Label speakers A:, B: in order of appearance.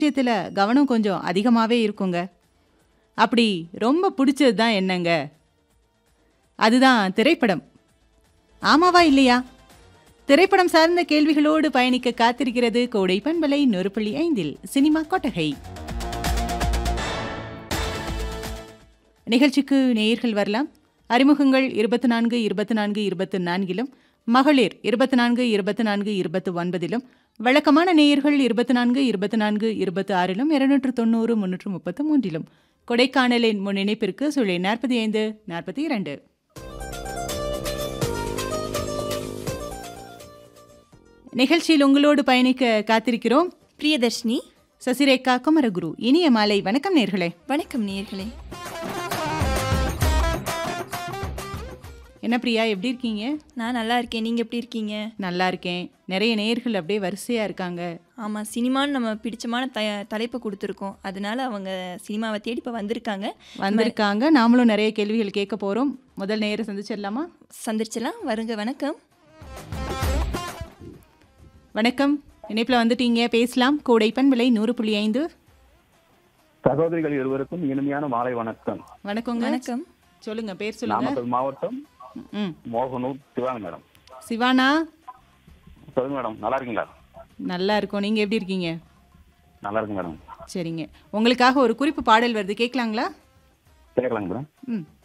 A: விஷயத்துல கவனம் கொஞ்சம் அதிகமாவே இருக்குங்க. அப்படி ரொம்ப புடிச்சது தான் என்னங்க? அதுதான் திரைப்படம். ஆமாவா இல்லையா? திரைப்படம் சார்ந்த கேள்விகளோடு பயணிக்க காத்திருக்கிறது கோடை பண்பலை 100.5இல் சினிமா கொட்டகை. நிகழ்ச்சிக்கு நேயர்கள் வரலாம். அறிமுகங்கள் 24 24 24லும் மகளிர் 24 24 29லும் வழக்கமான நேயர்கள் 24 24 26லும் 290 333லும் கொடைக்கானலின் முன் இணைப்பிற்கு சுழி 45 42 நிகழ்ச்சியில் உங்களோடு பயணிக்க காத்திருக்கிறோம்
B: பிரியதர்ஷினி
A: சசிரேகா குமரகுரு இனிய மாலை வணக்கம் நேர்களே
B: வணக்கம் நேயர்களே
A: என்ன பிரியா எப்படி இருக்கீங்க
B: நான் நல்லா இருக்கேன் நீங்கள் எப்படி இருக்கீங்க
A: நல்லா இருக்கேன் நிறைய நேயர்கள் அப்படியே வரிசையா இருக்காங்க
B: ஆமாம் சினிமான்னு நம்ம பிடிச்சமான த தலைப்பை கொடுத்துருக்கோம் அதனால அவங்க சினிமாவை தேடி இப்போ வந்திருக்காங்க
A: வந்திருக்காங்க நாமளும் நிறைய கேள்விகள் கேட்க போறோம் முதல் நேயரை சந்திச்சிடலாமா
B: சந்திரிச்சலாம் வருங்க வணக்கம்
A: வணக்கம் இணைப்புல வந்துட்டீங்க பேசலாம் கோடைப்பன் விலை நூறு புள்ளி ஐந்து
C: சகோதரிகள் இருவருக்கும் இனிமையான மாலை வணக்கம்
A: வணக்கங்க
B: வணக்கம்
A: சொல்லுங்க பேர் சொல்லுங்க
C: நாமக்கல் மாவட்டம்
A: ம்
C: மோகனூர் சிவாங்க மேடம்
A: சிவானா
C: சொல்லுங்க மேடம் நல்லா இருக்கீங்களா
A: நல்லா இருக்கோம் நீங்க எப்படி இருக்கீங்க
C: நல்லா இருக்கு மேடம்
A: சரிங்க உங்களுக்காக ஒரு குறிப்பு பாடல் வருது கேட்கலாங்களா
C: கேட்கலாங்க மேடம்
A: ம்